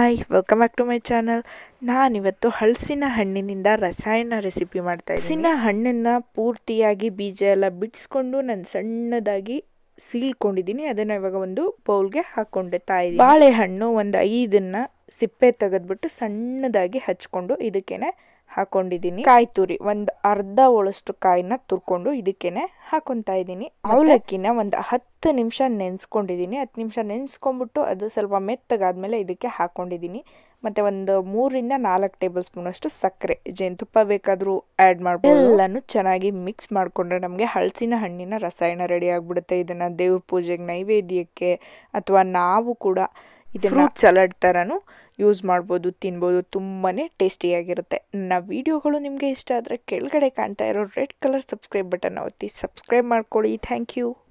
hi welcome back to my channel ನಾನಿವತ್ತು ಹಲಸಿನ ಹಣ್ಣಿನಿಂದ ರಸಾಯನ ರೆಸಿಪಿ ಮಾಡ್ತಾ ಇದ್ದೀನಿ ಹಲಸಿನ ಹಣ್ಣನ್ನು ಪೂರ್ತಿಯಾಗಿ ಬೀಜ ಎಲ್ಲ ಬಿಡಿಸ್ಕೊಂಡು ನಾನು ಸಣ್ಣದಾಗಿ ಸೀಳ್ಕೊಂಡಿದ್ದೀನಿ ಅದನ್ನ ಇವಾಗ ಒಂದು ಬೌಲ್ಗೆ ಹಾಕೊಂಡಿರ್ತಾ ಇದ್ದೀನಿ ಬಾಳೆಹಣ್ಣು ಒಂದು ಐದನ್ನ ಸಿಪ್ಪೆ ತೆಗೆದ್ಬಿಟ್ಟು ಸಣ್ಣದಾಗಿ ಹಚ್ಕೊಂಡು ಇದಕ್ಕೇನೆ ಹಾಕೊಂಡಿದ್ದೀನಿ ಕಾಯಿ ತುರಿ ಒಂದು ಅರ್ಧ ಒಳಷ್ಟು ಕಾಯಿನ ತುರ್ಕೊಂಡು ಇದಕ್ಕೇನೆ ಹಾಕೊಂತಾ ಇದ್ದೀನಿ ಅವಲಕ್ಕಿನ ಒಂದು ಹತ್ತು ನಿಮಿಷ ನೆನೆಸ್ಕೊಂಡಿದ್ದೀನಿ ಹತ್ತು ನಿಮಿಷ ನೆನೆಸ್ಕೊಂಡ್ಬಿಟ್ಟು ಅದು ಸ್ವಲ್ಪ ಮೆತ್ತಗಾದ್ಮೇಲೆ ಇದಕ್ಕೆ ಹಾಕೊಂಡಿದ್ದೀನಿ ಮತ್ತೆ ಒಂದು ಮೂರಿಂದ ನಾಲ್ಕು ಟೇಬಲ್ ಸ್ಪೂನ್ ಅಷ್ಟು ಸಕ್ಕರೆ ಜೇನುತುಪ್ಪ ಬೇಕಾದರೂ ಆ್ಯಡ್ ಮಾಡ್ಬೋದು ಎಲ್ಲನೂ ಚೆನ್ನಾಗಿ ಮಿಕ್ಸ್ ಮಾಡಿಕೊಂಡ್ರೆ ನಮಗೆ ಹಲಸಿನ ಹಣ್ಣಿನ ರಸಾಯನ ರೆಡಿ ಆಗಿಬಿಡುತ್ತೆ ಇದನ್ನು ದೇವ್ರ ಪೂಜೆಗೆ ನೈವೇದ್ಯಕ್ಕೆ ಅಥವಾ ನಾವು ಕೂಡ ಇದನ್ನ ಸಲಾಡ್ ಥರನೂ ಯೂಸ್ ಮಾಡ್ಬೋದು ತಿನ್ಬೋದು ತುಂಬಾ ಟೇಸ್ಟಿಯಾಗಿರುತ್ತೆ ನನ್ನ ವಿಡಿಯೋಗಳು ನಿಮಗೆ ಇಷ್ಟ ಆದರೆ ಕೆಳಗಡೆ ಕಾಣ್ತಾ ಇರೋ ರೆಡ್ ಕಲರ್ ಸಬ್ಸ್ಕ್ರೈಬ್ ಬಟನ್ ಒತ್ತಿ ಸಬ್ಸ್ಕ್ರೈಬ್ ಮಾಡ್ಕೊಳ್ಳಿ ಥ್ಯಾಂಕ್ ಯು